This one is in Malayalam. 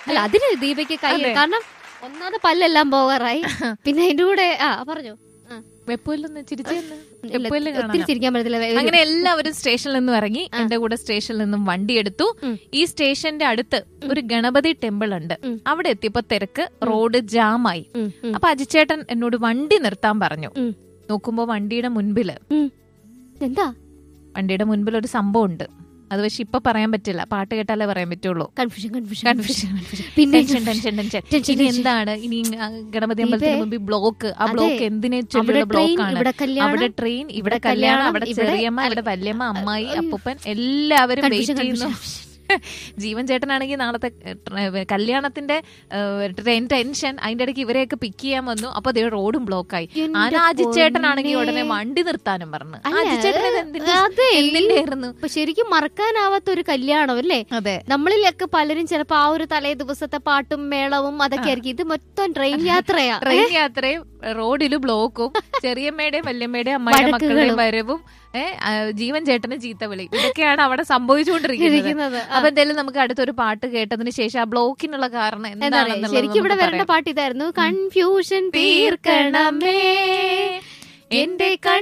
അല്ല അതിന് ദീപയ്ക്ക് കൈ അതെ. കാരണം ഒന്നാമത് പല്ലെല്ലാം പോകാറായി പിന്നെ അതിന്റെ കൂടെ ആ പറഞ്ഞോ ആ. വെപ്പൂലൊന്ന് ചിരിച്ചെന്ന് ഇല്ല, വെപ്പൂല് ഒത്തിരി കാണാം ചിരിക്കാൻ പറ്റത്തില്ല ഒരു- അങ്ങനെ എല്ലാവരും സ്റ്റേഷനിൽ നിന്നും ഇറങ്ങി എന്റെ കൂടെ സ്റ്റേഷനിൽ നിന്നും വണ്ടി എടുത്തു ഉം. ഈ സ്റ്റേഷന്റെ അടുത്ത് ഒരു ഗണപതി ടെമ്പിൾ ഉണ്ട് ഉം. അവിടെ എത്തിയപ്പോ തിരക്ക് റോഡ് ജാമായി ഉം, ഉം, അപ്പൊ അജിച്ചേട്ടൻ എന്നോട് വണ്ടി നിർത്താൻ പറഞ്ഞു ഉം. നോക്കുമ്പോ വണ്ടിയുടെ മുൻപില് ഉം. എന്താ വണ്ടിയുടെ മുൻപിൽ ഒരു സംഭവം ഉണ്ട് അത് പക്ഷെ ഇപ്പൊ പറയാൻ പറ്റില്ല പാട്ട് കേട്ടാലേ പറയാൻ പറ്റുള്ളൂ കൺഫ്യൂഷൻ കൺഫ്യൂഷൻ കൺഫ്യൂഷൻ പിന്നെ ടെൻഷൻ ടെൻഷൻ ടെൻഷൻ ടെൻഷൻ, ഇനി ടെൻഷൻ. എന്താണ് ഇനി ആ ഗണപതി അമ്പലത്തിന് ഇതേ- മുമ്പിൽ ബ്ലോക്ക് ആ അതെ. ബ്ലോക്ക് എന്തിനെ അവിടെ ചൊല്ലിയുള്ള ട്രെയിൻ ബ്ലോക്ക് ആണ് ഇവിടെ കല്യാണം അവിടെ ട്രെയിൻ ഇവിടെ ഇവിടെ കല്യാണം കല്യാണം, അവിടെ ഇവിടെ- ചെറിയമ്മ ഇവിടെ വല്യമ്മ അമ്മായി അയ്യോ. അപ്പൂപ്പൻ എല്ലാവരും Confusion, വെയിറ്റ് ചെയ്യുന്നു confusion. ജീവൻ ചേട്ടനാണെങ്കിൽ നാളത്തെ ഏഹ്, കല്യാണത്തിന്റെ ഏഹ്, ട്രെയിൻ ടെൻഷൻ അതിന്റെ ഇടയ്ക്ക് ഇവരെയൊക്കെ പിക്ക് ചെയ്യാൻ വന്നു അപ്പൊ അതേ റോഡും ബ്ലോക്കായി എന്റെ ആന അജിച്ചേട്ടനാണെങ്കിൽ പൊന്നേ. ഉടനെ വണ്ടി നിർത്താനും പറഞ്ഞു അല്ല, അജിച്ചേട്ടൻ ഇത് എന്തിന്റെ- അതെ. എന്തിന്റെ ആയിരുന്നു അപ്പൊ ശരിക്കും മറക്കാനാവാത്ത ഒരു കല്യാണം അല്ലേ അതെ നമ്മളിലൊക്കെ പലരും ചിലപ്പോ ആ ഒരു തലേ ദിവസത്തെ പാട്ടും മേളവും അതൊക്കെ ആയിരിക്കും ഇത് മൊത്തം ട്രെയിൻ യാത്രയാ ട്രെയിൻ യാത്രയും റോഡില് ബ്ലോക്കും ചെറിയമ്മയുടെയും വല്യമ്മയുടെയും അമ്മയുടെ വഴക്കുകളും. മക്കളുടെയും വരവും ഏഹ്, ആ, ജീവൻ ചേട്ടന് ചീത്ത വിളി ഇതൊക്കെയാണ് അവിടെ സംഭവിച്ചുകൊണ്ടിരിക്കുന്നത് ഇരിക്കുന്നത്. ആ. അപ്പൊ എന്തായാലും നമുക്ക് അടുത്തൊരു പാട്ട് കേട്ടതിന് ശേഷം ആ ബ്ലോക്കിനുള്ള കാരണം എന്താ പറയാ എന്താണെന്നുള്ളത് ശരിക്കും ഇവിടെ നമുക്ക് വരേണ്ട പറയാം. പാട്ട് ഇതായിരുന്നു കൺഫ്യൂഷൻ തീർക്കണമേ എന്റെ